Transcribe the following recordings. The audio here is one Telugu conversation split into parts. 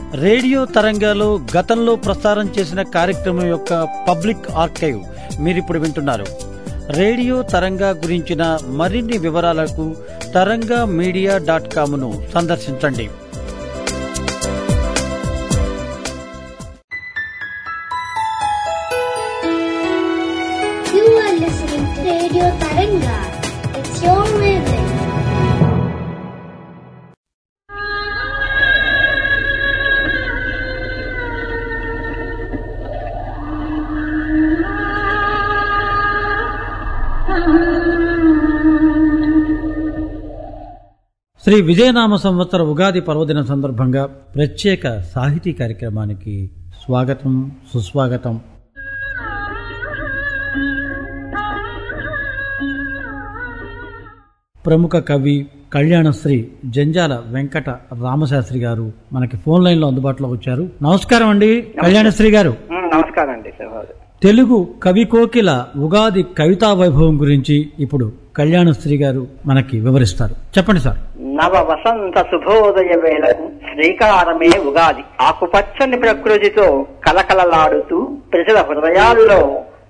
రేడియో తరంగాలో గతంలో ప్రసారం చేసిన కార్యక్రమం యొక్క పబ్లిక్ ఆర్కైవ్ మీరిప్పుడు వింటున్నారు రేడియో తరంగా గురించిన మరిన్ని వివరాలకు తరంగా మీడియా డాట్ కామ్ను సందర్శించండి You are listening to Radio Taranga. It's your rhythm. Shri విజయనామ సంవత్సర ఉగాది పర్వదిన సందర్భంగా ప్రత్యేక సాహితీ కార్యక్రమానికి స్వాగతం సుస్వాగతం ప్రముఖ కవి కళ్యాణశ్రీ జంజాల వెంకట రామశాస్త్రి గారు మనకి ఫోన్ లైన్ లో అందుబాటులో వచ్చారు నమస్కారం అండి కళ్యాణశ్రీ గారు ఉమ్, నమస్కారం అండి సహోదరు తెలుగు కవి కోకిల ఉగాది కవితా వైభవం గురించి ఇప్పుడు కళ్యాణశ్రీ గారు మనకి వివరిస్తారు చెప్పండి సార్ నవ వసంత శుభోదయ వేళకు శ్రీకారమే ఉగాది ఆకుపచ్చని ప్రకృతితో కలకలలాడుతూ ప్రజల హృదయాల్లో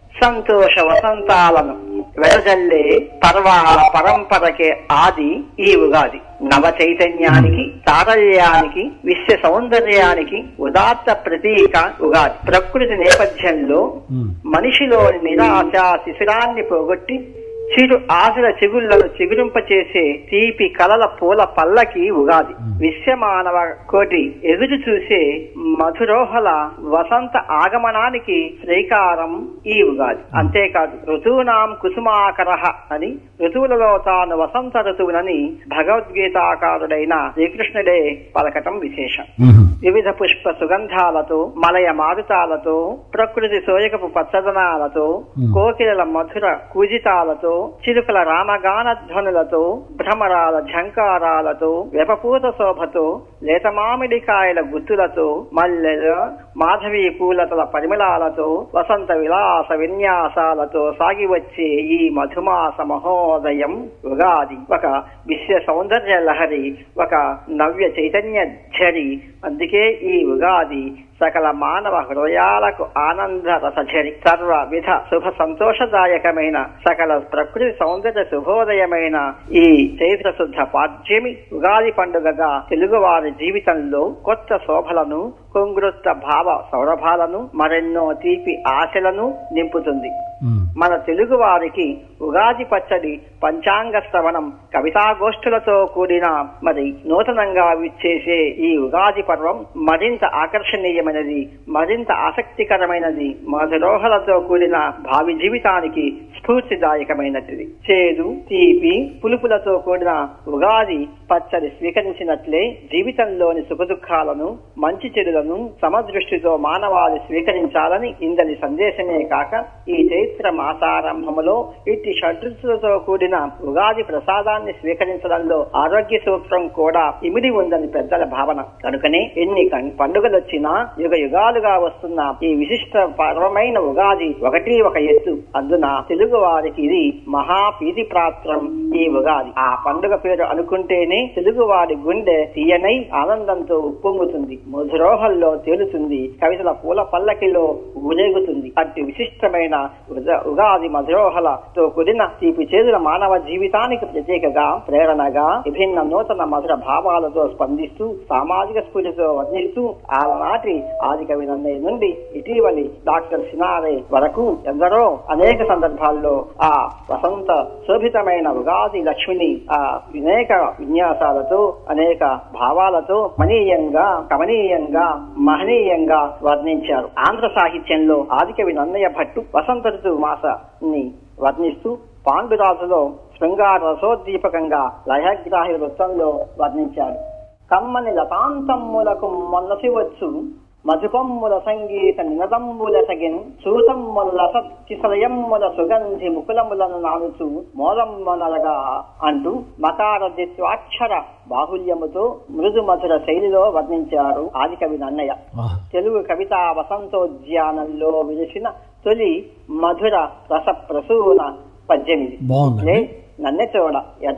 సంతోష వసంతాలను వెదజల్లే పర్వాల పరంపరకే ఆది ఈ ఉగాది నవ చైతన్యానికి తారల్యానికి విశ్వ సౌందర్యానికి ఉదాత్త ప్రతీక ఉగాది ప్రకృతి నేపథ్యంలో ఉమ్, మనిషిలోని నిరాశ శిశిరాన్ని పోగొట్టి చిరు ఆశల చిగుళ్లను చిగురింపచేసే తీపి కలల పూల పల్లకి ఉగాది విశ్వమానవ కోటి ఎదురు చూసే మధురోహల వసంత ఆగమనానికి శ్రీకారం ఈ ఉగాది అంతేకాదు ఋతువునాం కుసుమాకర అని ఋతువులలో తాను వసంత ఋతువునని భగవద్గీతాకారుడైన శ్రీకృష్ణుడే పలకటం విశేషం ఉహు, వివిధ పుష్ప సుగంధాలతో మలయ మారుతాలతో ప్రకృతి సోయకపు పచ్చదనాలతో Hmm. కోకిలల మధుర కూజితాలతో చిలుకల రామగాన ధ్వనులతో భ్రమరాల ఝంకారాలతో వెపపూత శోభతో లేత మామిడికాయల గుత్తులతో మల్లెల మాధవి పూలతల పరిమళాలతో వసంత విలాస విన్యాసాలతో సాగి వచ్చే ఈ మధుమాస మహోదయం ఉగాది ఒక విశ్వ సౌందర్య లహరి ఒక నవ్య చైతన్య ఝరి అందుకే ఈ ఉగాది సకల మానవ హృదయాలకు ఆనంద రసఝరి సర్వ విధ శుభ సంతోషదాయకమైన సకల ప్రకృతి సౌందర్య శుభోదయమైన ఈ చైత్ర శుద్ధ పాడ్యమి ఉగాది పండుగగా తెలుగువారి జీవితంలో కొత్త శోభలను కొంగురొత్త భావ సౌరభాలను మరెన్నో తీపి ఆశలను నింపుతుంది ఉమ్, మన తెలుగు వారికి ఉగాది పచ్చడి పంచాంగ శ్రవణం కవితాగోష్ఠులతో కూడిన మరి నూతనంగా విచ్చేసే ఈ ఉగాది పర్వం మరింత ఆకర్షణీయమైనది మరింత ఆసక్తికరమైనది మధురోహలతో కూడిన భావి జీవితానికి స్ఫూర్తిదాయకమైనది చేదు తీపి పులుపులతో కూడిన ఉగాది పచ్చడి స్వీకరించినట్లే జీవితంలోని సుఖదుఖాలను మంచి చెడులను సమదృష్టితో మానవాళి స్వీకరించాలని ఇందలి సందేశమే కాక ఈ చైత్ర మాసారంభములో ఇట్టి షడ్రుచులతో కూడిన ఉగాది ప్రసాదాన్ని స్వీకరించడంలో ఆరోగ్య సూత్రం కూడా ఇమిడి ఉందని పెద్దల భావన కనుకనే ఎన్ని కం- పండుగలొచ్చినా యుగ యుగాలుగా వస్తున్న ఈ విశిష్ట పర్వమైన ఉగాది ఒకటి ఒక ఎత్తు అందున తెలుగు వారికి ఇది మహా ప్రీతి ప్రాత్రం ఈ ఉగాది ఆ పండుగ పేరు అనుకుంటేనే తెలుగు వారి గుండె తీయనై ఆనందంతో ఉప్పొంగుతుంది మధురోహల్లో తేలుతుంది కవితల పూల పల్లకిలో ఊరేగుతుంది అట్టి విశిష్టమైన ఉద- ఉగాది మధురోహలతో కూడిన తీపి చేదుల మానవ జీవితానికి ప్రత్యేకగా ప్రేరణగా విభిన్న నూతన మధుర భావాలతో స్పందిస్తూ సామాజిక స్ఫూర్తితో వర్ణిస్తూ ఆనాటి ఆది కవి నన్నయ్య నుండి ఇటీవలి డాక్టర్ సినారే వరకు ఎందరో అనేక సందర్భాల్లో ఆ వసంత శోభితమైన ఉగాది లక్ష్మిని ఆ అనేక విన్యాసాలతో అనేక భావాలతో మనీయంగా కమనీయంగా మహనీయంగా వర్ణించారు ఆంధ్ర సాహిత్యంలో ఆదికవి నన్నయ్య భట్టు వసంత ఋతువు మాసాన్ని వర్ణిస్తూ పాండురాజులో శృంగార రసోద్దీపకంగా లయగ్రాహి వృత్తంలో వర్ణించారు కమ్మని లతాంతమ్ములకు మొన్నసివచ్చు మధుపమ్ముల సంగీత నినదమ్ముల సగిన్ సూతమ్ముల సత్కిసలయమ్ముల సుగంధి ముకులములను నానుచు మోదమ్మనలగా అంటూ మకార దిత్వాక్షర బాహుల్యముతో మృదు మధుర శైలిలో వర్ణించారు ఆదికవి నన్నయ్య ఆహా. తెలుగు కవితా వసంతోద్యానంలో విలిసిన తొలి మధుర రస ప్రసూన పద్యమిది బాగుందండి. లే నన్నెచోడ ఎర్రన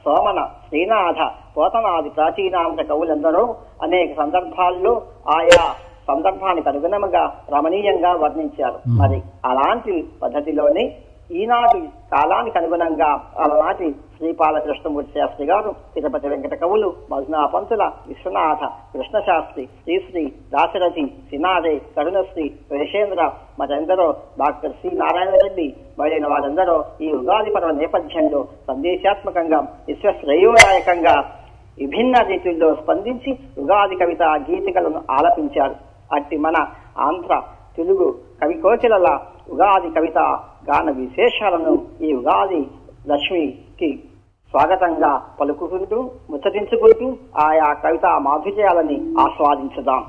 సోమన శ్రీనాథ పోతనాది ప్రాచీనాంత కవులందరూ అనేక సందర్భాల్లో ఆయా సందర్భానికి అనుగుణంగా రమణీయంగా వర్ణించారు మరి అలాంటి పద్ధతిలోనే ఈనాటి కాలానికి అనుగుణంగా ఆనాటి శ్రీపాల కృష్ణమూర్తి శాస్త్రి గారు తిరుపతి వెంకట కవులు మధునా పంతుల విశ్వనాథ కృష్ణశాస్త్రి శ్రీశ్రీ దాశరథి సినారే కరుణశ్రీ వేషేంద్ర మరెందరో డాక్టర్ సి నారాయణ రెడ్డి మొదలైన వారందరూ ఈ ఉగాది పర్వ నేపథ్యంలో సందేశాత్మకంగా విశ్వశ్రేయోదాయకంగా విభిన్న రీతుల్లో స్పందించి ఉగాది కవిత గీతికలను ఆలపించారు అట్టి మన ఆంధ్ర తెలుగు కవి కోకిలల ఉగాది కవిత గాన విశేషాలను ఈ ఉగాది లక్ష్మికి స్వాగతంగా పలుకుకుంటూ ముచ్చటించుకుంటూ ఆయా కవిత మాధుర్యాలని ఆస్వాదించుదాం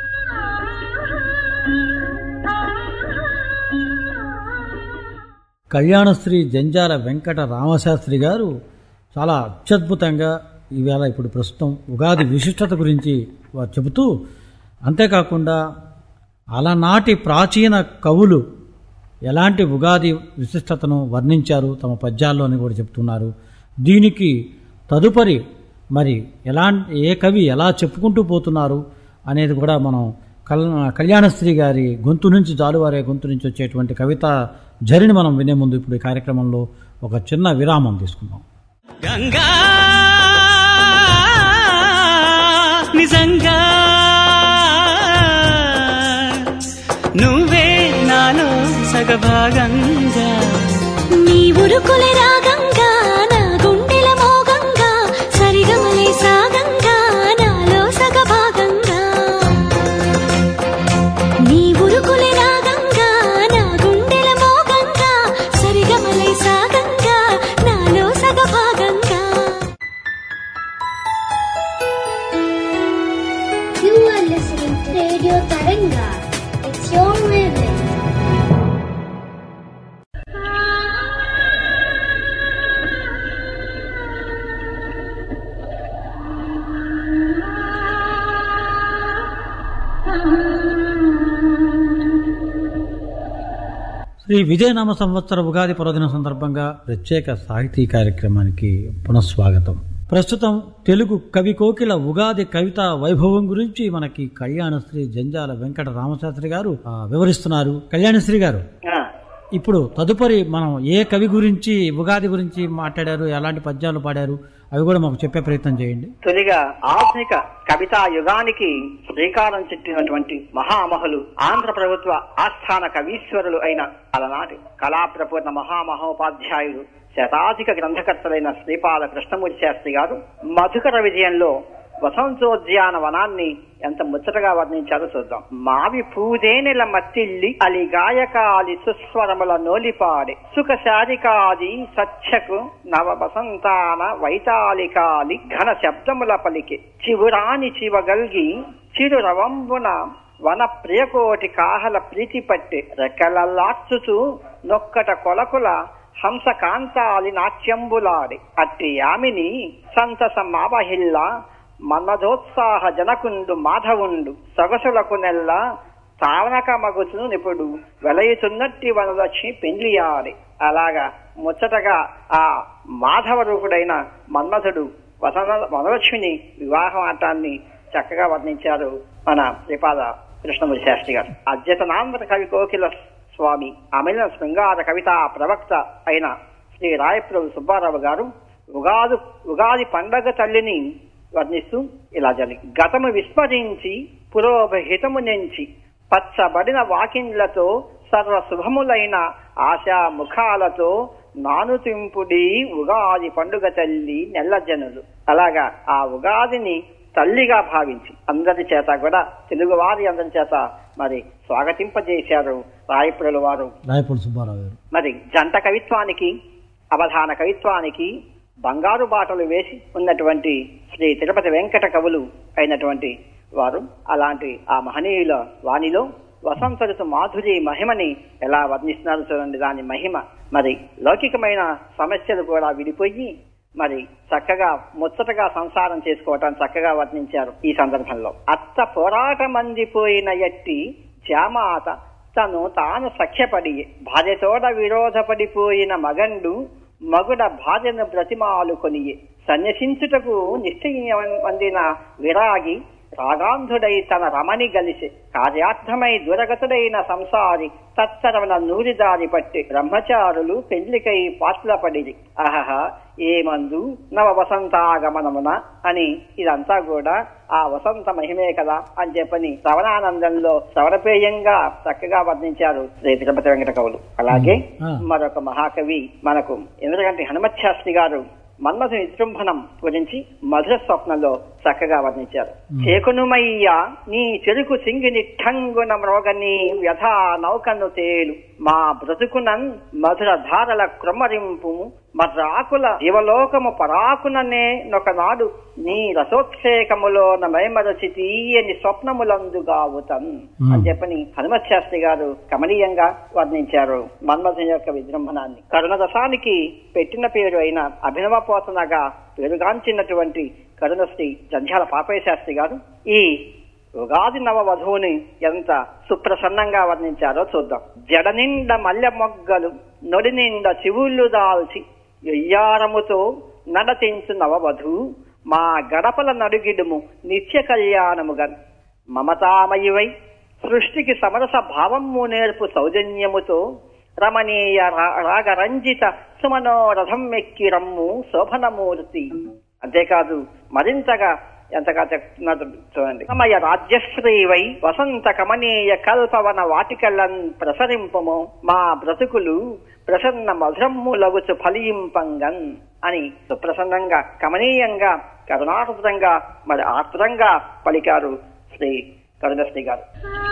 కళ్యాణశ్రీ జంజాల వెంకట రామశాస్త్రి గారు చాలా అత్యద్భుతంగా ఈవేళ ఇప్పుడు ప్రస్తుతం ఉగాది విశిష్టత గురించి వారు చెబుతూ అంతేకాకుండా అలనాటి ప్రాచీన కవులు ఎలాంటి ఉగాది విశిష్టతను వర్ణించారు తమ పద్యాల్లో అని కూడా చెప్తున్నారు దీనికి తదుపరి మరి ఎలాంటి ఏ కవి ఎలా చెప్పుకుంటూ పోతున్నారు అనేది కూడా మనం కల్ కళ్యాణశ్రీ గారి గొంతు నుంచి జాలువారే గొంతు నుంచి వచ్చేటువంటి కవిత జరిని మనం వినే ముందు ఇప్పుడు ఈ కార్యక్రమంలో ఒక చిన్న విరామం తీసుకుందాం గంగా నిజంగా నువ్వే నాలో సగభాగంగా నీ ఉరుకులే రాగంగా నా గుండెల మోగంగా సరిగమలే సాగంగా నాలో సగభాగంగా నీ ఉరుకులే రాగంగా నా గుండెల మోగంగా సరిగమలే సాగంగా నాలో సగభాగంగా You are listening to Radio Taranga. It's your rhythm. Shri విజయనామ సంవత్సర ఉగాది పర్వదిన సందర్భంగా ప్రత్యేక సాహితీ కార్యక్రమానికి పునఃస్వాగతం ప్రస్తుతం తెలుగు కవి కోకిల ఉగాది కవిత వైభవం గురించి మనకి కళ్యాణశ్రీ జంజాల వెంకట రామశాస్త్రి గారు ఆ, వివరిస్తున్నారు కళ్యాణశ్రీ గారు ఆ, ఇప్పుడు తదుపరి మనం ఏ కవి గురించి ఉగాది గురించి మాట్లాడారు ఎలాంటి పద్యాలు పాడారు అవి కూడా మాకు చెప్పే ప్రయత్నం చేయండి తొలిగా ఆధునిక కవితా యుగానికి శ్రీకారం చుట్టినటువంటి మహామహులు ఆంధ్ర ప్రభుత్వ ఆస్థాన కవీశ్వరులు అయిన అలనాటి కళాప్రపూర్ణ మహామహోపాధ్యాయుడు శతాధిక గ్రంథకర్తలైన శ్రీపాల కృష్ణమూర్తి శాస్త్రి గారు మధుకర విజయంలో వసంతోద్యాన వనాన్ని ఎంత ముచ్చటగా వర్ణించారో చూద్దాం మావి పూదేనెల మత్తిల్లి అలి గాయకాలి సుస్వరముల నోలిపాడే సుఖ శారికాది సత్యకు నవ వసంతాన వైతాళికాలి ఘన శబ్దముల పలికి చివురాని చివగల్గి చిరు రవంబున వన ప్రియకోటి కాహల ప్రీతి పట్టి రెక్కలలార్చుచు నొక్కట కొలకుల హంస కాంతాలి నాట్యంబులాడి అట్టి యామిని సంతస మావహిల్ల మన్మధోత్సాహ జనకుండు మాధవుండు సొగసులకు నెల్ల తావనక మగుచును నిపుడు వెలయుచున్నట్టి వనలక్ష్మి పెండ్లియాడి అలాగా ముచ్చటగా ఆ మాధవ రూపుడైన మన్మథుడు వసన వనలక్ష్మిని వివాహమాటాన్ని చక్కగా వర్ణించారు మన శ్రీపాద కృష్ణమూర్తి శాస్త్రి గారు అద్యతనాంధ్ర కవి కోకిల స్వామి అమిల శృంగార కవిత ప్రవక్త అయిన శ్రీ రాయప్రభు సుబ్బారావు గారు ఉగాది ఉగాది పండగ తల్లిని వర్ణిస్తూ ఇలా జరిగి గతము విస్మరించి పురోభహితము నెంచి పచ్చబడిన వాకిండ్లతో సర్వ శుభములైన ఆశా ముఖాలతో నానుతింపుడి ఉగాది పండుగ తల్లి నెల్లజనులు అలాగా ఆ ఉగాదిని తల్లిగా భావించి అందరి చేత కూడా తెలుగు వారి అందరి చేత మరి స్వాగతింపజేశారు రాయపురుల వారు రాయపూడి సుబ్బారావు గారు మరి జంట కవిత్వానికి అవధాన కవిత్వానికి బంగారు బాటలు వేసి ఉన్నటువంటి శ్రీ తిరుపతి వెంకట కవులు అయినటువంటి వారు అలాంటి ఆ మహనీయుల వాణిలో వసంత ఋతు మాధురి మహిమని ఎలా వర్ణిస్తున్నారు చూడండి దాని మహిమ మరి లౌకికమైన సమస్యలు కూడా విడిపోయి మరి చక్కగా ముచ్చటగా సంసారం చేసుకోవటం చక్కగా వర్ణించారు ఈ సందర్భంలో అత్త పోరాట మందిపోయిన ఎట్టి జామాత తను తాను సఖ్యపడి భార్యతోడ విరోధపడిపోయిన మగండు మగుడ భార్యను బ్రతిమాలు కొనియే సన్యసించుటకు నిశ్చయం అందిన విరాగి రాగాంధుడై తన రమణి గలిసి కార్యార్థమై దురగతుడైన సంసారి తత్తరమున నూరిదారి పట్టి బ్రహ్మచారులు పెళ్లికై పాట్లపడిరి అహహ ఏమందు నవ వసంతాగమనమున అని ఇదంతా కూడా ఆ వసంత మహిమే కదా అని చెప్పని శ్రవణానందంలో శ్రవణపేయంగా చక్కగా వర్ణించారు శ్రీ తిరుపతి వెంకట కవులు అలాగే ఆ. మరొక మహాకవి మనకు ఎందుకంటే హనుమత్ శాస్త్రి గారు మన్మథ విజృంభణం గురించి మధుర స్వప్నంలో చక్కగా వర్ణించారు చేకునుమయ్య నీ చెరుకు సింగిని ఠంగున మ్రోగని వ్యథా నౌకను తేలు మా బ్రతుకునన్ మధుర ధారల క్రమరింపు మర్రాకుల జీవలోకము పరాకుననే నొకనాడు నీ రసోత్సేకములో నమైమరచి తీయని స్వప్నములందుగావుతన్ అని చెప్పని హనుమత్ శాస్త్రి గారు కమనీయంగా వర్ణించారు మన్మథుని యొక్క విజృంభణాన్ని కరుణరసానికి పెట్టిన పేరు అయిన అభినవ పోతనగా పేరుగాంచినటువంటి కరుణశ్రీ జంధ్యాల పాపయ్య శాస్త్రి గారు ఈ ఉగాది నవ వధువుని ఎంత సుప్రసన్నంగా వర్ణించారో చూద్దాం జడ నిండ మల్లె మొగ్గలు నొడి నిండ చివుళ్ళు దాల్చి ఎయ్యారముతో నడతించు నవవధువు మా గడపల నడుగిడుము నిత్య కళ్యాణముగా మమతామయువై సృష్టికి సమరస భావము నేర్పు సౌజన్యముతో రమణీయ రా- రాగరంజిత సుమనోరథం ఎక్కి రమ్ము శోభనమూర్తి అంతేకాదు మరింతగా ఎంతగా చెప్తున్నదో చూడండి సమయ రాజ్యశ్రీవై వసంత కమనీయ కల్పవన వాటికలన్ ప్రసరింపము మా బ్రతుకులు ప్రసన్న మధురమ్ము లగుచు ఫలింపంగన్ అని సుప్రసన్నంగా కమనీయంగా కరుణాహృతంగా మరి ఆర్ద్రంగా పలికారు శ్రీ కరుణశ్రీ గారు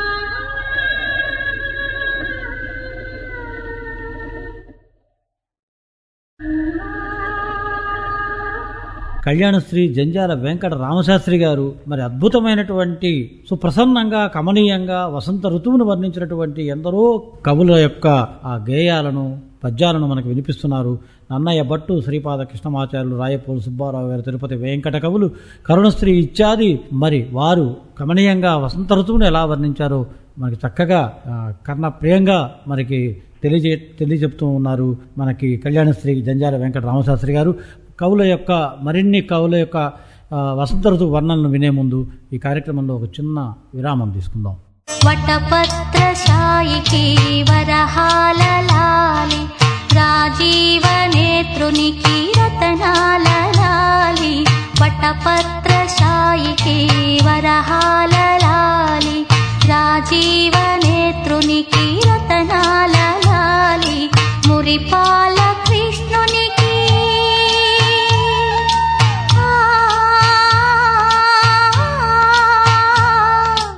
కళ్యాణశ్రీ జంజాల వెంకట రామశాస్త్రి గారు మరి అద్భుతమైనటువంటి సుప్రసన్నంగా కమనీయంగా వసంత ఋతువును వర్ణించినటువంటి ఎందరో కవుల యొక్క ఆ గేయాలను పద్యాలను మనకు వినిపిస్తున్నారు నన్నయ్య భట్టు శ్రీపాద కృష్ణమాచార్యులు రాయపోలు సుబ్బారావు గారు తిరుపతి వెంకట కవులు కరుణశ్రీ ఇత్యాది మరి వారు కమనీయంగా వసంత ఋతువును ఎలా వర్ణించారో మనకి చక్కగా ఆ, కర్ణ ప్రియంగా మనకి తెలియజే తెలియజెప్తూ ఉన్నారు మనకి కళ్యాణశ్రీ జంజాల వెంకట రామశాస్త్రి గారు కవుల యొక్క మరిన్ని కవుల యొక్క ఆ, వసంత ఋతువు వర్ణనను వినే ముందు ఈ కార్యక్రమంలో ఒక చిన్న విరామం తీసుకుందాం వటపత్రశాయికి వరహాలలాలి రాజీవనేత్రునికి రతనాలలాలి వటపత్రశాయికి వరహాలలాలి రాజీవనేత్రునికి రతనాలలాలి మురిపాల కృష్ణునికి ఆ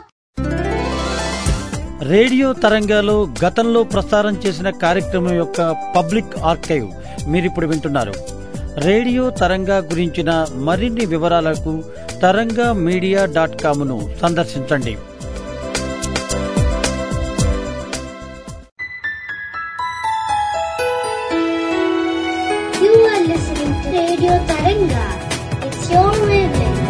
రేడియో తరంగాలో గతంలో ప్రసారం చేసిన కార్యక్రమం యొక్క పబ్లిక్ ఆర్కైవ్ మీరిప్పుడు వింటున్నారు రేడియో తరంగా గురించిన మరిన్ని వివరాలకు తరంగా మీడియా డాట్ కామ్ను సందర్శించండి You are listening to Radio Taranga. It's your wavelength.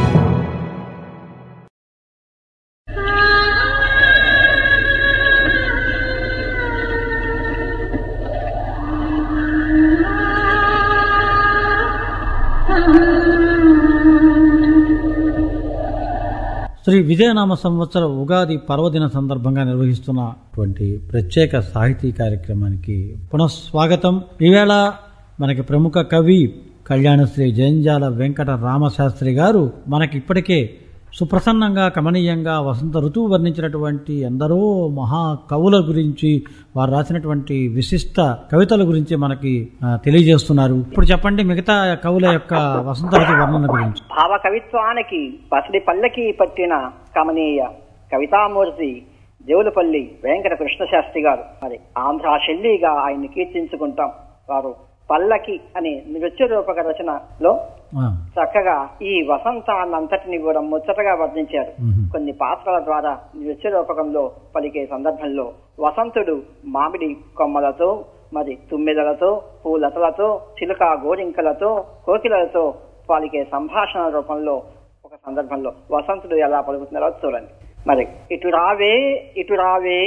Shri విజయనామ సంవత్సర ఉగాది పర్వదిన సందర్భంగా నిర్వహిస్తున్నటువంటి ప్రత్యేక సాహితీ కార్యక్రమానికి పునఃస్వాగతం ఈవేళ మనకి ప్రముఖ కవి కళ్యాణశ్రీ జయంజాల వెంకట రామశాస్త్రి గారు మనకి ఇప్పటికే సుప్రసన్నంగా కమనీయంగా వసంత ఋతువు వర్ణించినటువంటి ఎందరో మహా కవుల గురించి వారు రాసినటువంటి విశిష్ట కవితల గురించి మనకి ఆ, తెలియజేస్తున్నారు ఇప్పుడు చెప్పండి మిగతా కవుల యొక్క వసంత ఋతువు వర్ణన గురించి భావ కవిత్వానికి పసిడి పల్లకి పట్టిన కమనీయ కవితామూర్తి దేవులపల్లి వెంకట కృష్ణశాస్త్రి గారు మరి ఆంధ్ర శైలిగా ఆయన్ని కీర్తించుకుంటాం వారు పల్లకి అనే నృత్య రూపక రచనలో ఆ, చక్కగా ఈ వసంతాన్నంతటిని కూడా ముచ్చటగా వర్ణించారు మ్మ్. కొన్ని పాత్రల ద్వారా నృత్య రూపకంలో పలికే సందర్భంలో వసంతుడు మామిడి కొమ్మలతో మరి తుమ్మెదలతో పూలతలతో చిలుక గోరింకలతో కోకిలలతో పలికే సంభాషణ రూపంలో ఒక సందర్భంలో వసంతుడు ఎలా పలుకుతున్నారో చూడండి మరి ఇటు రావే ఇటు రావే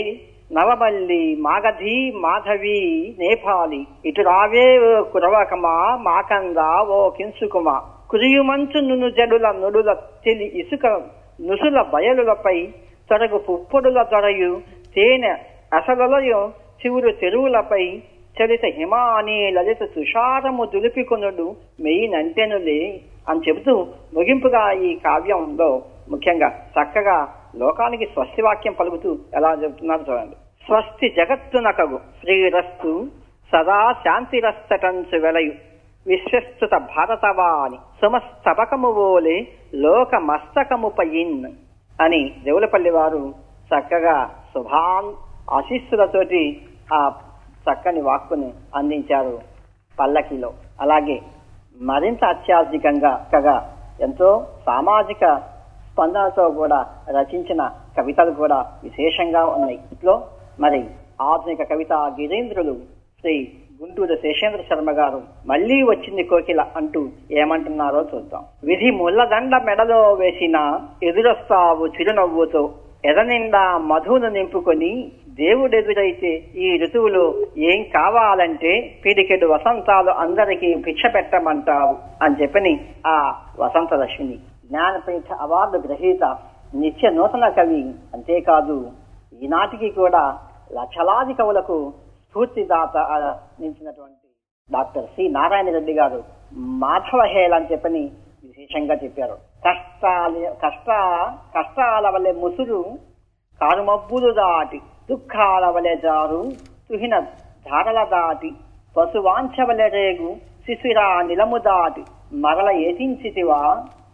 నవమల్లి మాగధి మాధవి నేపాలి ఇటు రావే ఓ కురవకమా మాకంద ఓ కింసుకుమా కురియుమంచు నును జడుల నుడుల తెలి ఇసుక నుసుల బయలులపై తొరగు పుప్పొడుల దొరయు తేనె అసలలయు చివురు చెరువులపై చలిత హిమాని లలిత తుషారము దులిపికొనుడు మెయినంటెనులే అని చెబుతూ ముగింపుగా ఈ కావ్యంలో ముఖ్యంగా చక్కగా లోకానికి స్వస్తి వాక్యం పలుకుతూ ఎలా చెబుతున్నారు చూడండి స్వస్తి జగత్తునకగు శ్రీరస్తు సదా శాంతిరస్తటంచు వెలయు విశ్వస్తుత భారతవాణి సుమస్తబకము ఓలే లోక మస్తకముపయిన్ అని దేవులపల్లి వారు చక్కగా శుభాన్ ఆశీస్సులతోటి ఆ చక్కని వాక్కుని అందించారు పల్లకిలో అలాగే మరింత అత్యాధునికంగా చక్కగా ఎంతో సామాజిక స్పందనతో కూడా రచించిన కవితలు కూడా విశేషంగా ఉన్నాయి ఇంట్లో మరి ఆధునిక కవిత గిరీంద్రులు శ్రీ గుంటూరు శేషేంద్ర శర్మ గారు మళ్ళీ వచ్చింది కోకిల అంటూ ఏమంటున్నారో చూద్దాం విధి ముళ్ళదండ మెడలో వేసిన ఎదురొస్తావు చిరునవ్వుతో ఎదనిండా మధును నింపుకొని దేవుడెదురైతే ఈ ఋతువులో ఏం కావాలంటే పిడికెడు వసంతాలు అందరికీ భిక్ష పెట్టమంటావు అని చెప్పని ఆ వసంత లక్ష్మిని జ్ఞానపీఠ అవార్డు గ్రహీత నిత్య నూతన కవి అంతేకాదు ఈనాటికి కూడా లక్షలాది కవులకు స్ఫూర్తిదాత ఆ, నిలిచినటువంటి డాక్టర్ సి నారాయణ రెడ్డి గారు మాధవ హేళ అని చెప్పని విశేషంగా చెప్పారు కష్టాల కష్ట కష్టాల వల్లే ముసురు కారుమబ్బులు దాటి దుఃఖాల వలె జారు తుహిన ధారల దాటి పశువాంఛ వలె రేగు శిశిరా నిలము దాటి మరల ఏతించితివా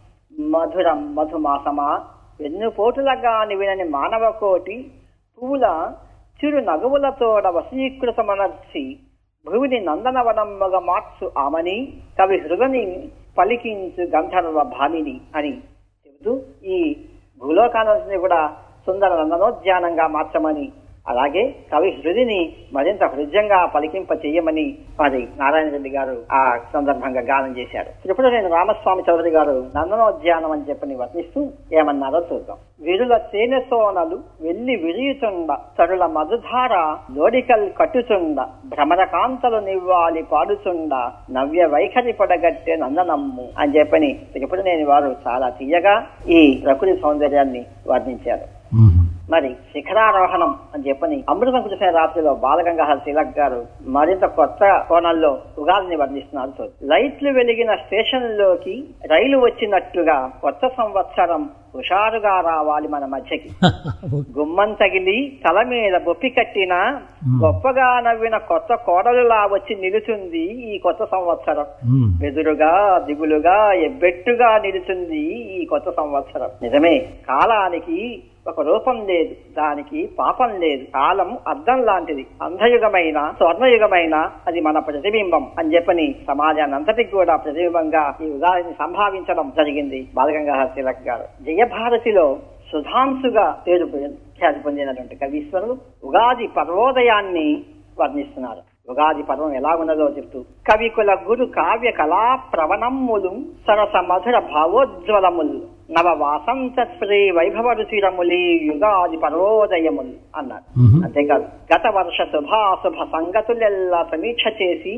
మధురం మధుమాసమా వెన్నుపోటులగా వినని మానవ కోటి పూల చిరు నగువులతోడ వశీకృతమనర్చి భువిని నందనవనమ్మగా మార్చు ఆమని కవి హృదని పలికించు గంధర్వ భామిని అని చెబుతూ ఈ భూలోకాన్ని కూడా సుందర నందనోద్యానంగా మార్చమని అలాగే కవి హృదిని మరింత హృదయంగా పలికింప చెయ్యమని మరి నారాయణ రెడ్డి గారు ఆ సందర్భంగా గానం చేశారు త్రిపురనేని రామస్వామి చౌదరి గారు నందనోద్యానం అని చెప్పని వర్ణిస్తూ ఏమన్నారో చూద్దాం విరుల తేనె సోనలు వెళ్లి విరియుచుండ తరుల మధుధార లోడికల్ కట్టుచుండ భ్రమర కాంతలు నివ్వాలి పాడుచుండ నవ్య వైఖరి పొడగట్టే నందనమ్ము అని చెప్పని త్రిపురనేని వారు చాలా తీయగా ఈ ప్రకృతి సౌందర్యాన్ని వర్ణించారు మరి శిఖరారోహణం అని చెప్పని అమృతం కురిసిన రాత్రిలో బాలగంగాధర తిలక్ గారు మరింత కొత్త కోణంలో ఉగాదిని వర్ణిస్తున్నారు చూడు. లైట్లు వెలిగిన స్టేషన్లోకి రైలు వచ్చినట్టుగా కొత్త సంవత్సరం హుషారుగా రావాలి మన మధ్యకి గుమ్మం తగిలి తల మీద బొప్పి కట్టిన గొప్పగా నవ్విన కొత్త కోడలులా వచ్చి నిలుచుంది ఈ కొత్త సంవత్సరం బెదురుగా దిగులుగా ఎబ్బెట్టుగా నిలుచుంది ఈ కొత్త సంవత్సరం నిజమే కాలానికి ఒక రూపం లేదు దానికి పాపం లేదు కాలం అద్దం లాంటిది అంధయుగమైన స్వర్ణయుగమైన అది మన ప్రతిబింబం అని చెప్పని సమాజాన్ని అంతటికి కూడా ప్రతిబింబంగా ఈ ఉదాహరణ సంభావించడం జరిగింది బాలగంగాధర తిలక్ గారు జయభారతిలో సుధాంశుగా పేరు ఖ్యాతి పొందినటువంటి కవీశ్వరులు ఉగాది పర్వోదయాన్ని వర్ణిస్తున్నారు ఉగాది పర్వం ఎలా ఉన్నదో చెప్తూ కవికుల గురు కావ్య కళా ప్రవణమ్ములు సరస మధుర భావోజ్వలములు నవ వాసంత శ్రీ వైభవ రుచిరములి యుగాది పర్వోదయములు అన్నారు అంతేకాదు గత వర్ష శుభాశుభ సంగతులెల్లా సమీక్ష చేసి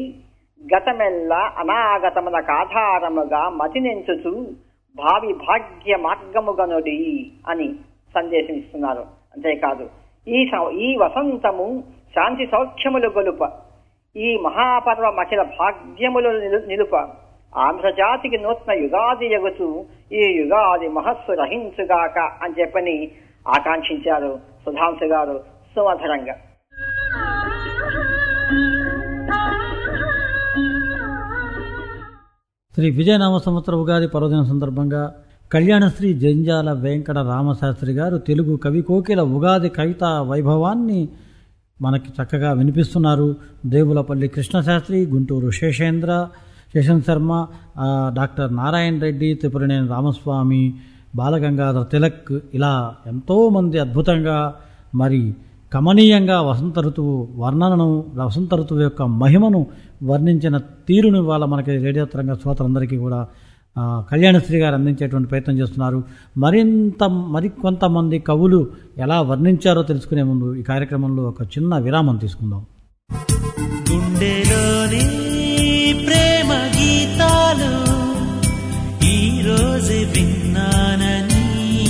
గతమెల్ల అనాగతమునకు ఆధారముగా మతినెంచుచు భావి భాగ్య మార్గముగనుడి అని సందేశం ఇస్తున్నారు అంతేకాదు ఈ సం- ఈ వసంతము శాంతి సౌఖ్యములు గొలుప ఈ మహాపర్వ మఖిల భాగ్యములు నిలు- నిలుప ఆంధ్రజాతికి నూతన యుగాది ఎగుతూ ఈ యుగాది మహస్సు రహించుగాక అని చెప్పని ఆకాంక్షించారు సుధాంశు గారు సుమధురంగా శ్రీ విజయనామ సంవత్సర ఉగాది పర్వదిన సందర్భంగా కళ్యాణశ్రీ జంజాల వెంకట రామశాస్త్రి గారు తెలుగు కవి కోకిల ఉగాది కవిత వైభవాన్ని మనకి చక్కగా వినిపిస్తున్నారు దేవులపల్లి కృష్ణశాస్త్రి గుంటూరు శేషేంద్ర శేషన్ శర్మ ఆ, డాక్టర్ నారాయణ రెడ్డి త్రిపురనేని రామస్వామి బాలగంగాధర తిలక్ ఇలా ఎంతోమంది అద్భుతంగా మరి కమనీయంగా వసంత ఋతువు వర్ణనను వసంత ఋతువు యొక్క మహిమను వర్ణించిన తీరును ఇవాళ మనకి రేడియో తరంగ శ్రోతలందరికీ కూడా ఆ, కళ్యాణశ్రీ గారు అందించేటువంటి ప్రయత్నం చేస్తున్నారు మరింత మరికొంతమంది కవులు ఎలా వర్ణించారో తెలుసుకునే ముందు ఈ కార్యక్రమంలో ఒక చిన్న విరామం తీసుకుందాం గుండెలోని ప్రేమ గీతాలు ఈ రోజు విన్నానని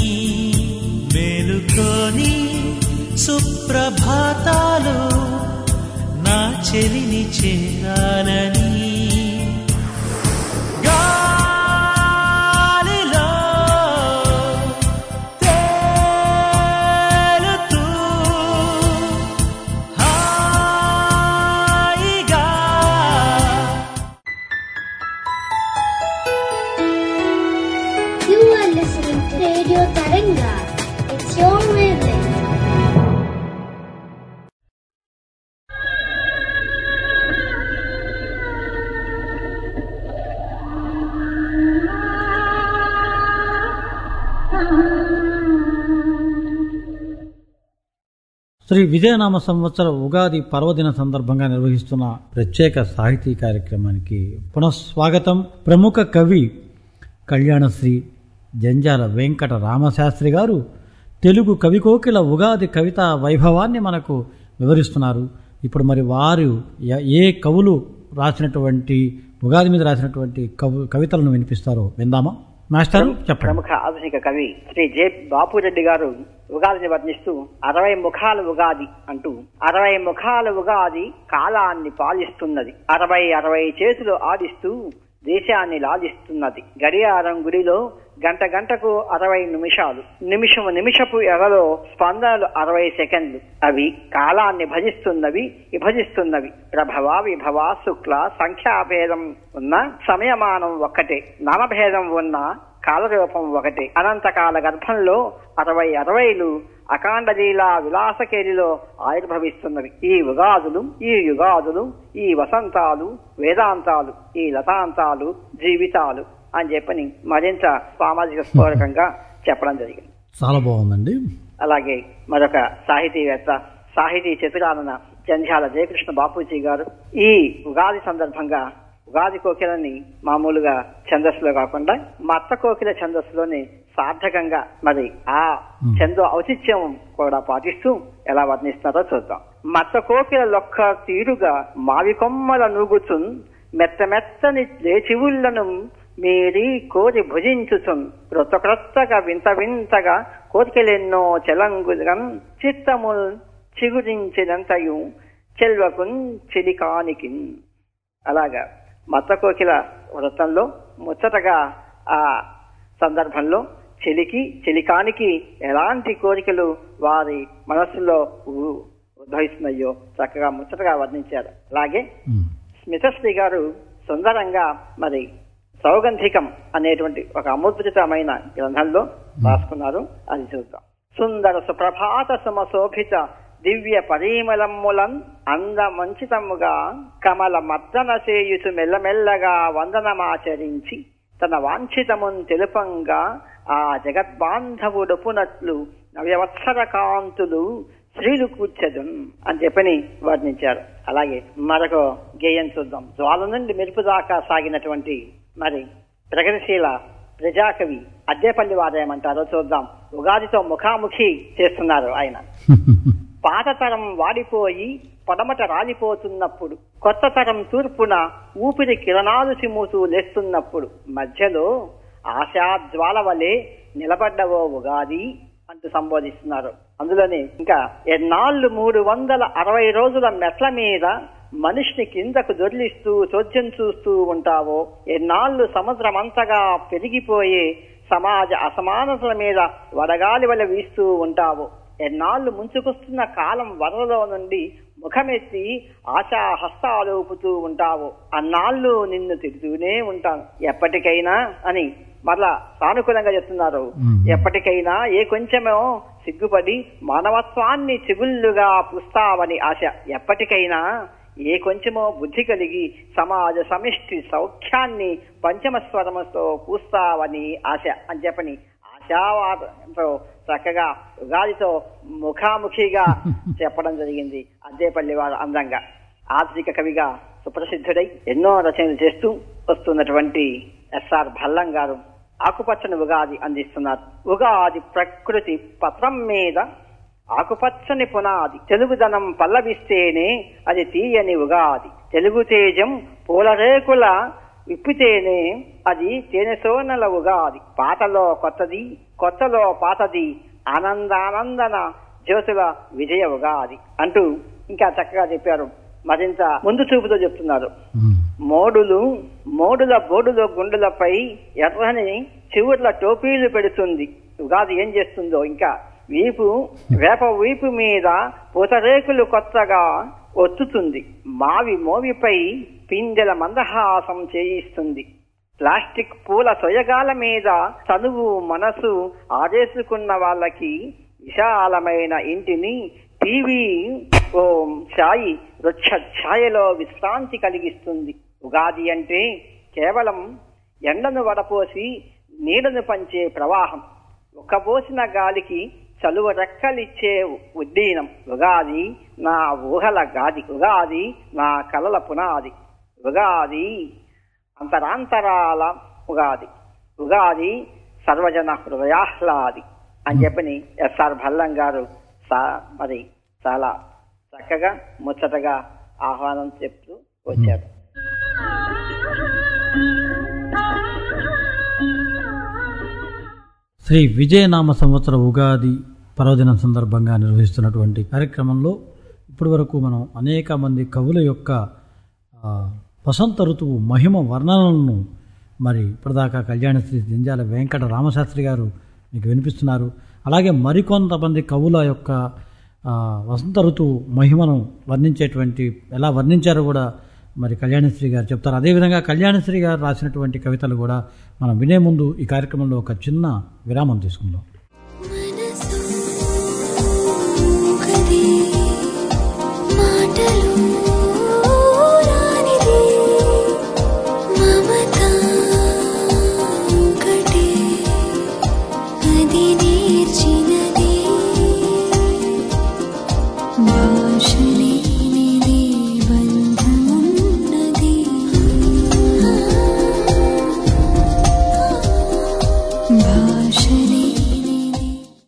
మేలుకొని సుప్రభాతాలు నా చెలిని చేరాలని గాలిలో తేలుతూ హాయిగా You are listening to Radio Taranga. It's your wavelength. Shri విజయనామ సంవత్సర ఉగాది పర్వదిన సందర్భంగా నిర్వహిస్తున్న ప్రత్యేక సాహితీ కార్యక్రమానికి పునఃస్వాగతం ప్రముఖ కవి కళ్యాణశ్రీ జంజాల వెంకట రామశాస్త్రి గారు తెలుగు కవికోకిల ఉగాది కవితా వైభవాన్ని మనకు వివరిస్తున్నారు ఇప్పుడు మరి వారు య- ఏ కవులు రాసినటువంటి ఉగాది మీద రాసినటువంటి కవు కవితలను వినిపిస్తారో విందామా మాస్టారు చెప్పండి ప్రముఖ ఆధునిక కవి శ్రీ జె బాపురెడ్డి గారు ఉగాదిని వర్ణిస్తూ అరవై ముఖాల ఉగాది అంటూ అరవై ముఖాల ఉగాది కాలాన్ని పాలిస్తున్నది అరవై అరవై చేతులు ఆడిస్తూ దేశాన్ని లాలిస్తున్నది గడియారం గుడిలో గంట గంటకు అరవై నిమిషాలు నిమిషము నిమిషపు ఎగలో స్పందనలు అరవై సెకండ్లు అవి కాలాన్ని భజిస్తున్నవి విభజిస్తున్నవి ప్రభవ విభవ శుక్ల సంఖ్యాభేదం ఉన్న సమయమానం ఒక్కటే నామభేదం ఉన్న కాలరూపం ఒకటే అనంతకాల గర్భంలో అరవై అరవైలు అకాండలీలా విలాసకేరిలో ఆవిర్భవిస్తున్నవి ఈ ఉగాదులు ఈ యుగాదులు ఈ వసంతాలు వేదాంతాలు ఈ లతాంతాలు జీవితాలు అని చెప్పని మరింత సామాజిక స్ఫోరకంగా చెప్పడం జరిగింది చాలా బాగుందండి అలాగే మరొక సాహితీవేత్త సాహితీ చిత్రాలన జంధ్యాల జయకృష్ణ బాపూజీ గారు ఈ ఉగాది సందర్భంగా ఉగాది కోకిలని మామూలుగా ఛందస్సులో కాకుండా మత్త కోకిల ఛందస్సులోని సార్థకంగా మరి ఆ ఛందో ఔచిత్యం కూడా పాటిస్తూ ఎలా వర్ణిస్తున్నారో చూద్దాం మత్త కోకిల లొక్క తీరుగా మావి కొమ్మల నూగుచున్ మెత్త మెత్తని లేచివుళ్లను మీరి కోరి భుజించుచున్ క్రొత్త క్రొత్తగా వింత వింతగా కోరికలెన్నో చెలంగుగం చిత్తముల్ చిగురించినంతయు చెల్వకున్ చిలికానికి అలాగా మత్త కోకిల వృత్తంలో ముచ్చటగా ఆ సందర్భంలో చెలికి చెలికానికి ఎలాంటి కోరికలు వారి మనస్సులో ఉ- ఉద్భవిస్తున్నాయో చక్కగా ముచ్చటగా వర్ణించారు అలాగే ఉమ్. స్మితశ్రీ గారు సుందరంగా మరి సౌగంధికం అనేటువంటి ఒక అముద్రితమైన గ్రంథంలో రాసుకున్నారు అది చూద్దాం సుందర సుప్రభాత సుమశోభిత దివ్య పరిమళములన్ అంద మంచితముగా కమల మర్దన చేయుచు మెల్లమెల్లగా వందనమాచరించి తన వాంఛితమున్ తెలుపంగా ఆ జగద్బాంధవుడుపునట్లు నవ్యవత్సర కాంతులు స్త్రీలు కూర్చదున్ అని చెప్పని వర్ణించారు అలాగే మరొక గేయం చూద్దాం జ్వాల నుండి మెరుపు దాకా సాగినటువంటి మరి ప్రగతిశీల ప్రజాకవి అద్దేపల్లి వారు ఏమంటారో చూద్దాం ఉగాదితో ముఖాముఖి చేస్తున్నారు ఆయన పాత తరం వాడిపోయి పడమట రాలిపోతున్నప్పుడు కొత్త తరం తూర్పున ఊపిరి కిరణాలు చిమ్ముతూ లేస్తున్నప్పుడు మధ్యలో ఆశాజ్వాల వలె నిలబడ్డవో ఉగాది అంటూ సంబోధిస్తున్నారు అందులోనే ఇంకా ఎన్నాళ్ళు మూడు వందల అరవై రోజుల మెట్ల మీద మనిషిని కిందకు దొర్లిస్తూ చోద్యం చూస్తూ ఉంటావో ఎన్నాళ్ళు సముద్రమంతగా పెరిగిపోయే సమాజ అసమానతల మీద వడగాలి వల వీస్తూ ఉంటావో ఎన్నాళ్ళు ముంచుకొస్తున్న కాలం వరలో నుండి ముఖమెత్తి ఆశా హస్తాలు ఊపుతూ ఉంటావు అన్నాళ్ళు నిన్ను తిరుగుతూనే ఉంటాను ఎప్పటికైనా అని మరలా సానుకూలంగా చెప్తున్నారు మ్మ్. ఎప్పటికైనా ఏ కొంచెమో సిగ్గుపడి మానవత్వాన్ని చిగుళ్ళుగా పుస్తావని ఆశ ఎప్పటికైనా ఏ కొంచెమో బుద్ధి కలిగి సమాజ సమిష్టి సౌఖ్యాన్ని పంచమ స్వరముతో పూస్తావని ఆశ అని చెప్పని ఆశావాదంతో చక్కగా ఉగాదితో ముఖాముఖిగా చెప్పడం జరిగింది అద్దేపల్లి వారు అందంగా ఆధునిక కవిగా సుప్రసిద్ధుడై ఎన్నో రచనలు చేస్తూ వస్తున్నటువంటి ఎస్ఆర్ భల్లం గారు ఆకుపచ్చని ఉగాది అందిస్తున్నారు ఉగాది ప్రకృతి పత్రం మీద ఆకుపచ్చని పునాది తెలుగుదనం పల్లవిస్తేనే అది తీయని ఉగాది తెలుగు తేజం పూలరేకుల విప్పితేనే అది తేనెసోనల ఉగాది పాటలో కొత్తది కొత్తలో పాతది ఆనందానందన జ్యోతుల విజయ ఉగాది అంటూ ఇంకా చక్కగా చెప్పారు మరింత ముందు చూపుతో చెప్తున్నారు ఉమ్. మోడులు మోడుల బోడుల గుండెలపై ఎర్రని చివుర్ల టోపీలు పెడుతుంది ఉగాది ఏం చేస్తుందో ఇంకా వీపు వేప వీపు మీద పూతరేకులు కొత్తగా ఒత్తుతుంది మావి మోవిపై పిందెల మందహాసం చేయిస్తుంది ప్లాస్టిక్ పూల సొయగాల మీద చదువు మనసు ఆదేశుకున్న వాళ్ళకి విశాలమైన ఇంటిని టీవీ ఓ ఛాయి వృక్ష ఛాయలో విశ్రాంతి కలిగిస్తుంది ఉగాది అంటే కేవలం ఎండను వడపోసి నీడను పంచే ప్రవాహం ఒక్కబోసిన గాలికి చలువ రెక్కలిచ్చే ఉద్దీనం ఉగాది నా ఊహల గాది ఉగాది నా కలల పునాది ఉగాది అంతరాంతరాల ఉగాది ఉగాది సర్వజన హృదయాహ్లాది అని చెప్పని ఎస్ఆర్ భల్లం గారు సా- మరి చాలా చక్కగా ముచ్చటగా ఆహ్వానం చెప్తూ వచ్చారు శ్రీ విజయనామ సంవత్సర ఉగాది పర్వదినం సందర్భంగా నిర్వహిస్తున్నటువంటి కార్యక్రమంలో ఇప్పటి వరకు మనం అనేక మంది కవుల యొక్క ఆ, వసంత ఋతువు మహిమ వర్ణనలను మరి ఇప్పటిదాకా కళ్యాణశ్రీ జంజాల వెంకట రామశాస్త్రి గారు మీకు వినిపిస్తున్నారు అలాగే మరికొంతమంది కవుల యొక్క ఆ, వసంత ఋతువు మహిమను వర్ణించేటువంటి ఎలా వర్ణించారో కూడా మరి కళ్యాణశ్రీ గారు చెప్తారు అదేవిధంగా కళ్యాణశ్రీ గారు రాసినటువంటి కవితలు కూడా మనం వినే ముందు ఈ కార్యక్రమంలో ఒక చిన్న విరామం తీసుకుందాం మనసు కది మాటలు రానిది మమత ఒకటే అది నేర్చినది భాష లేనిది బంధమున్నది భాష లేనిది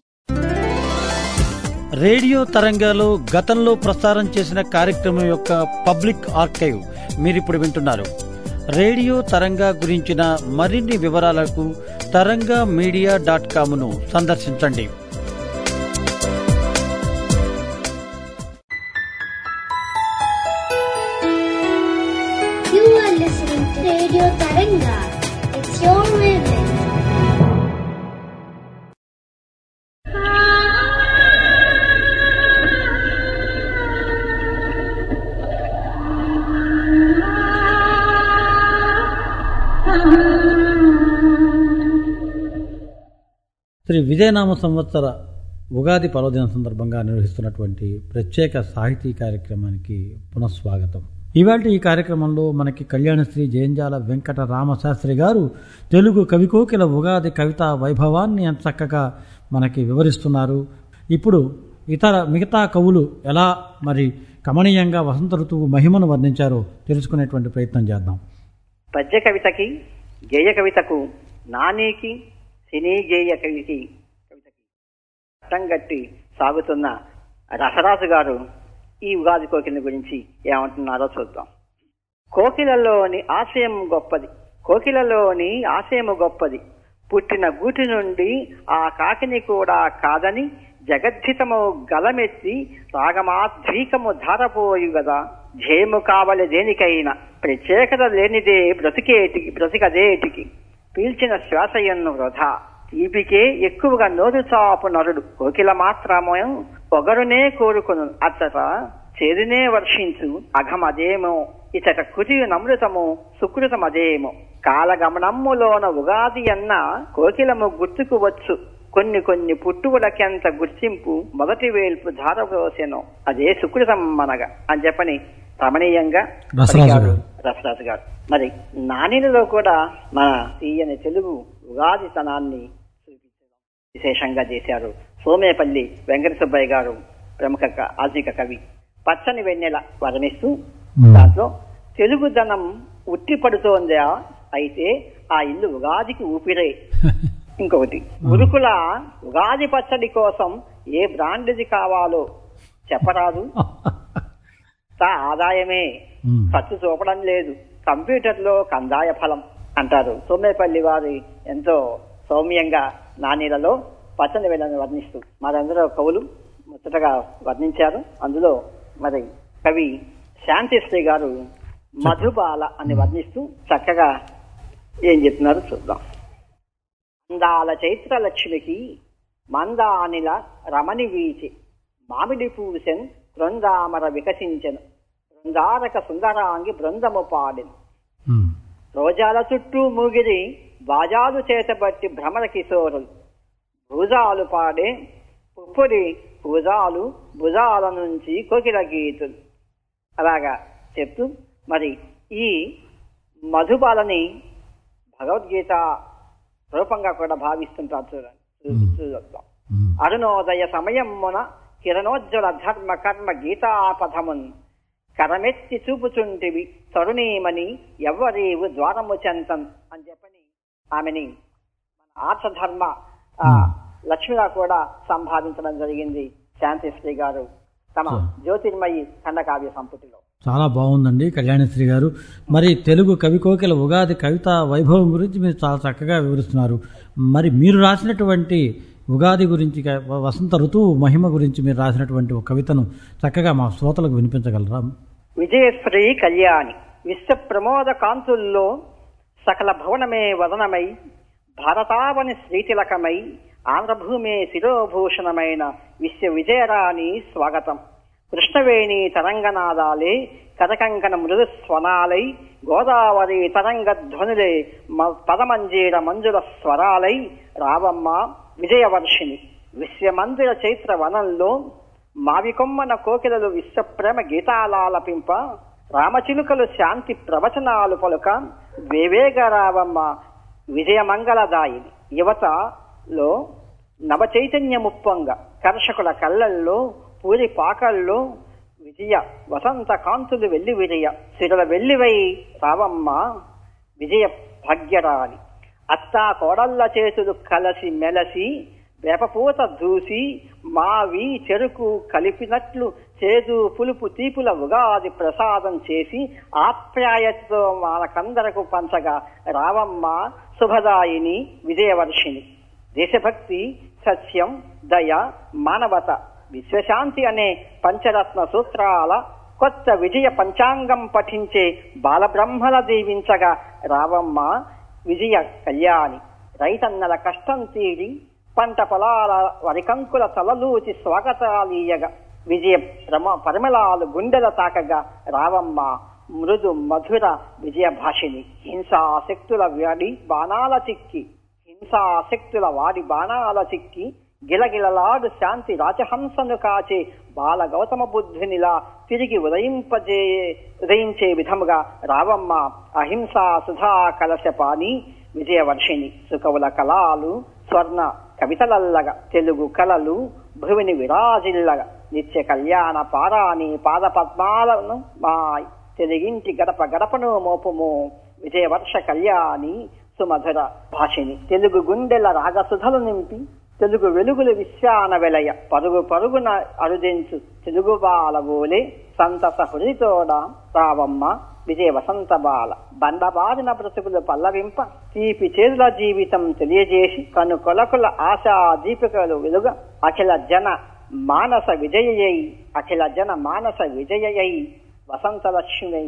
రేడియో తరంగాలు గతంలో ప్రసారం చేసిన కార్యక్రమం యొక్క పబ్లిక్ ఆర్కైవ్ మీరిప్పుడు వింటున్నారు రేడియో తరంగా గురించిన మరిన్ని వివరాలకు తరంగా మీడియా డాట్ కామ్ను సందర్శించండి You are listening to Radio Taranga. It's your rhythm. Shri విజయనామ సంవత్సర ఉగాది పర్వదినం సందర్భంగా నిర్వహిస్తున్నటువంటి ప్రత్యేక సాహితీ కార్యక్రమానికి పునఃస్వాగతం ఇవాళ ఈ కార్యక్రమంలో మనకి కళ్యాణశ్రీ జయంజాల వెంకట రామశాస్త్రి గారు తెలుగు కవికోకిల ఉగాది కవితా వైభవాన్ని ఎంత చక్కగా మనకి వివరిస్తున్నారు ఇప్పుడు ఇతర మిగతా కవులు ఎలా మరి కమనీయంగా వసంత ఋతువు మహిమను వర్ణించారో తెలుసుకునేటువంటి ప్రయత్నం చేద్దాం పద్య కవితకి గేయ కవితకు నానీకి సినీ గేయ కవికి కవితకి పట్టం గట్టి సాగుతున్న రసరాజు గారు ఈ ఉగాది కోకిల గురించి ఏమంటున్నారో చూద్దాం కోకిలలోని ఆశయం గొప్పది కోకిలలోని ఆశయము గొప్పది పుట్టిన గూటి నుండి ఆ కాకిని కూడా కాదని జగద్ధితము గలమెత్తి రాగమాద్వీకము ధారపోయు గదా ధ్యేయము కావలి దేనికైనా ప్రత్యేకత లేనిదే బ్రతికేటికి బ్రతికదేటికి పీల్చిన శ్వాసయన్ను వృధా తీపికే ఎక్కువగా నోరు చాపు నరుడు కోకిల మాత్రము పొగరునే కోరుకును అచ్చట చేదునే వర్షించు అఘమదేమో ఇచట కుది నమృతము సుకృతమదేమో కాలగమనమ్ములోన ఉగాది అన్న కోకిలము గుర్తుకు వచ్చు కొన్ని కొన్ని పుట్టువులకెంత గుర్తింపు మొదటి వేల్పు ధారపోసెను అదే సుకృతం మనగా అని చెప్పని రమణీయంగా రసరాజు పలికారు గారు. రసరాజు గారు మరి నానిలో కూడా మన తీయని తెలుగు ఉగాది తనాన్ని చూపించడం విశేషంగా చేశారు సోమేపల్లి వెంకట సుబ్బయ్య గారు ప్రముఖ క- ఆధునిక కవి పచ్చని వెన్నెల వర్ణిస్తూ మ్మ్. దాంట్లో తెలుగుదనం ఉట్టి పడుతోందా అయితే ఆ ఇల్లు ఉగాదికి ఊపిరే ఇంకొకటి ఉరుకుల ఉగాది పచ్చడి కోసం ఏ బ్రాండ్ది కావాలో చెప్పరాదు తా ఆదాయమే ఉమ్. ఖర్చు చూపడం లేదు కంప్యూటర్లో కందాయ ఫలం అంటారు సోమేపల్లి వారి ఎంతో సౌమ్యంగా నాణ్యలలో పచ్చని వేళను వర్ణిస్తూ మరందరూ కవులు ముచ్చటగా వర్ణించారు అందులో మరి కవి శాంతిశ్రీ గారు మధుబాల అని వర్ణిస్తూ చక్కగా ఏం చెప్తున్నారో చూద్దాం అందాల చైత్ర లక్ష్మికి మందానిల రమణి వీచి మామిడి పూసెన్ బృందామర వికసించెను బృందారక సుందరాంగి బృందము పాడెను ఉమ్. రోజాల చుట్టూ మూగిరి బాజాలు చేతబట్టి భ్రమర కిశోరులు భుజాలు పాడే పుప్పుడి భుజాలు భుజాల నుంచి కోకిల గీతులు అలాగా చెప్తూ మరి ఈ మధుబాలని భగవద్గీత రూపంగా కూడా భావిస్తుంటారు చూడండి చూ- చూద్దాం ఉమ్. అరుణోదయ సమయమున కిరణోజ్వల ధర్మ కర్మ గీతాపథమున్ కరమెత్తి చూపుచుంటివి తరుణీమని ఎవ్వరీవు ద్వారము చెంతన్ అని చెప్పని ఆమెని మన ఆర్షధర్మ ఆ, లక్ష్మిగా కూడా సంభావించడం జరిగింది శాంతిశ్రీ గారు తమ జ్యోతిర్మయి ఖండకావ్య సంపుటిలో చాలా బాగుందండి కళ్యాణశ్రీ గారు మరి తెలుగు కవి కోకిల ఉగాది కవిత వైభవం గురించి మీరు చాలా చక్కగా వివరిస్తున్నారు మరి మీరు రాసినటువంటి ఉగాది గురించి క- వసంత ఋతువు మహిమ గురించి మీరు రాసినటువంటి ఒక కవితను చక్కగా మా శ్రోతలకు వినిపించగలరా విజయశ్రీ కళ్యాణి విశ్వ ప్రమోద కాంతుల్లో సకల భవనమే వదనమై భారతావని శ్రీతిలకమై ఆంధ్రభూమే శిరోభూషణమైన విశ్వ విజయరాణి స్వాగతం కృష్ణవేణి తరంగనాదాలే కథకంకణ మృదు స్వనాలై గోదావరి తరంగ ధ్వనులే మ- పదమంజీర మంజుల స్వరాలై రావమ్మ విజయవర్షిణి విశ్వమందిర చైత్ర వనంలో మావికొమ్మన కోకిలలు విశ్వప్రేమ గీతాలాలపింప రామచిలుకలు శాంతి ప్రవచనాలు పలుక వేవేగ రావమ్మ విజయమంగళదాయిని యువతలో నవ చైతన్యముప్పంగా కర్షకుల కళ్ళల్లో పూరి పాకల్లో విజయ వసంత కాంతులు వెల్లి విజయ సిరుల వెల్లివై రావమ్మ విజయ భాగ్యరాణి అత్తా కోడళ్ళ చేతులు కలసి మెలసి వేపపూత దూసి మావి చెరుకు కలిపినట్లు చేదు పులుపు తీపుల ఉగాది ప్రసాదం చేసి ఆప్యాయతతో మనకందరకు పంచగా రావమ్మ శుభదాయిని విజయవర్షిణి దేశభక్తి సత్యం దయ మానవత విశ్వశాంతి అనే పంచరత్న సూత్రాల కొత్త విజయ పంచాంగం పఠించే బాలబ్రహ్మల దీవించగా రావమ్మ విజయ కళ్యాణి రైతన్నల కష్టం తీరి పంట పొలాల వరికంకుల తలలూచి స్వాగతాలీయగా విజయ ప్రమ పరిమళాలు గుండెల తాకగా రావమ్మ మృదు మధుర విజయ భాషిని హింసా శక్తుల వాడి బాణాల చిక్కి హింసా శక్తుల వాడి బాణాల చిక్కి గిలగిలలాడు శాంతి రాజహంసను కాచే బాల గౌతమ బుద్ధునిలా తిరిగి ఉదయింపజే ఉదయించే విధముగా రావమ్మ అహింసా సుధా కలశపాని విజయవర్షిణి సుకవుల కళాలు స్వర్ణ కవితలల్లగా తెలుగు కళలు భువిని విరాజిల్లగా నిత్య కళ్యాణ పారాని పాద పద్మాలను మా తెలుగింటి గడప గడపను మోపుము విజయవర్ష కళ్యాణి సుమధుర భాషిని తెలుగు గుండెల రాగసుధలు నింపి తెలుగు వెలుగులు విశ్వాన వెలయ పరుగు పరుగున అరుదించు తెలుగు బాల ఓలే సంతస హృదితోడ రావమ్మ విజయ వసంత బాల బండబారిన బ్రతుకులు పల్లవింప తీపి చేదుల జీవితం తెలియజేసి కను కొలకుల ఆశా దీపికలు వెలుగ అఖిల జన మానస విజయయై అఖిల జన మానస విజయయై వసంత లక్ష్మి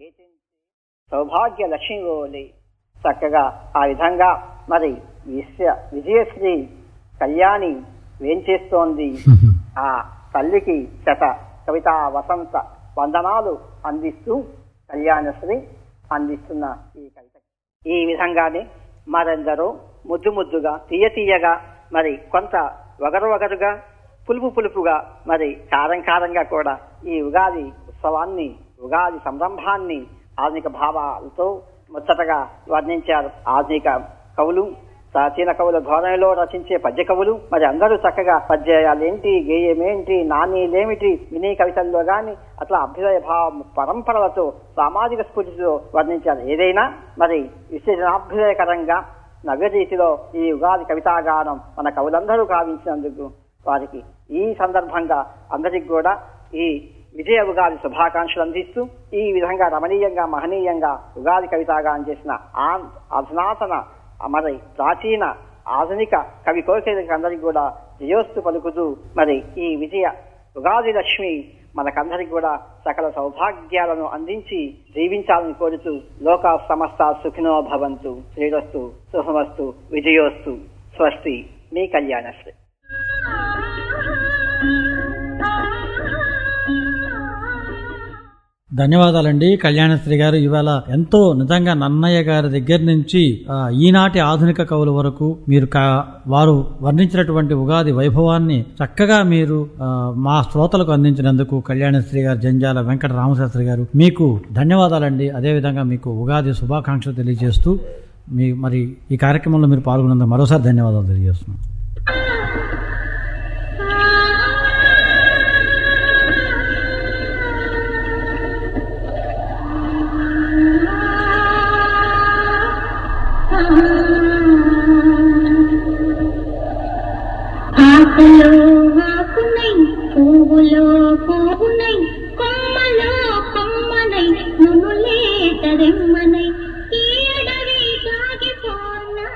సౌభాగ్య లక్ష్మి ఓలే చక్కగా ఆ విధంగా మరి విశ్వ విజయశ్రీ కళ్యాణి ఏం చేస్తోంది ఆ తల్లికి శత కవిత వసంత వందనాలు అందిస్తూ కళ్యాణశ్రీ అందిస్తున్న ఈ కవిత ఈ విధంగానే మరెందరో ముద్దు ముద్దుగా తీయ తీయగా మరి కొంత వగరు వగరుగా పులుపు పులుపుగా మరి కారం కారంగా కూడా ఈ ఉగాది ఉత్సవాన్ని ఉగాది సంరంభాన్ని ఆధునిక భావాలతో ముచ్చటగా వర్ణించారు ఆధునిక కవులు ప్రాచీన కవుల ధోరణిలో రచించే పద్య కవులు మరి అందరూ చక్కగా పద్యాలేంటి గేయమేంటి నాణ్యలేమిటి వినయ కవితల్లో గాని అట్లా అభ్యుదయ భావ పరంపరలతో సామాజిక స్ఫూర్తితో వర్ణించారు ఏదైనా మరి విశేషాభ్యుదయకరంగా నవ్య రీతిలో ఈ ఉగాది కవితాగానం మన కవులందరూ కావించినందుకు వారికి ఈ సందర్భంగా అందరికి కూడా ఈ విజయ ఉగాది శుభాకాంక్షలు అందిస్తూ ఈ విధంగా రమణీయంగా మహనీయంగా ఉగాది కవితాగానం చేసిన ఆ- అధునాతన మరి ప్రాచీన ఆధునిక కవి కోరికలకు అందరికి కూడా జయోస్తు పలుకుతూ మరి ఈ విజయ ఉగాది లక్ష్మి మనకందరికి కూడా సకల సౌభాగ్యాలను అందించి జీవించాలని కోరుతూ లోక సమస్త సుఖినో భవంతు శ్రీరస్తు శుభమస్తు విజయోస్తు స్వస్తి మీ కళ్యాణశ్రీ ధన్యవాదాలండి కళ్యాణశ్రీ గారు ఇవాళ ఎంతో నిజంగా నన్నయ్య గారి దగ్గర నుంచి ఆ, ఈనాటి ఆధునిక కవుల వరకు మీరు కా- వారు వర్ణించినటువంటి ఉగాది వైభవాన్ని చక్కగా మీరు ఆ, మా శ్రోతలకు అందించినందుకు కళ్యాణశ్రీ గారు జంజాల వెంకట రామశాస్త్రి గారు మీకు ధన్యవాదాలండి అదేవిధంగా మీకు ఉగాది శుభాకాంక్షలు తెలియజేస్తూ మీ మరి ఈ కార్యక్రమంలో మీరు పాల్గొన్నందుకు మరోసారి ధన్యవాదాలు తెలియజేస్తున్నాం ఆకులో ఆకునై పువ్వులో పువ్వునై కొమ్మలో కొమ్మనై నునులే తరెమ్మనై ఈ అడవి సాగిపోనా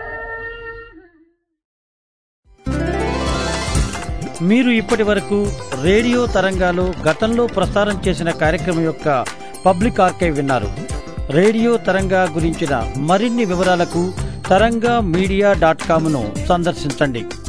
మీరు ఇప్పటి వరకు రేడియో తరంగాలు గతంలో ప్రసారం చేసిన కార్యక్రమం యొక్క పబ్లిక్ ఆర్కైవ్ విన్నారు రేడియో తరంగా గురించిన మరిన్ని వివరాలకు తరంగా మీడియా డాట్ కామ్ను సందర్శించండి